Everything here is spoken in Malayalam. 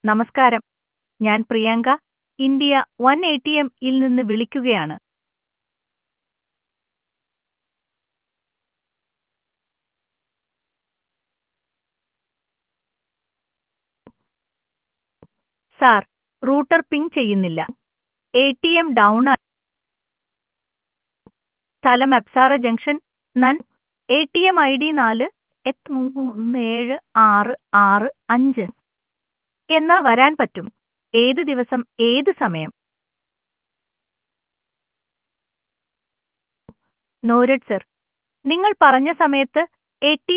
നമസ്കാരം ഞാൻ Priyanka India one A T M ഇൽ നിന്ന് വിളിക്കുകയാണ് സാർ റൂട്ടർ പിങ് ചെയ്യുന്നില്ല എ ടി എം ഡൗൺ ആ സ്ഥലം അപ്സാര ജംഗ്ഷൻ നൻ A T M I D നാല് എട്ട് മൂന്ന് ഒന്ന് ഏഴ് ആറ് ആറ് അഞ്ച് എന്നാ വരാൻ പറ്റും ഏത് ദിവസം ഏത് സമയം നോരഡ് സർ നിങ്ങൾ പറഞ്ഞ സമയത്ത് എ ടി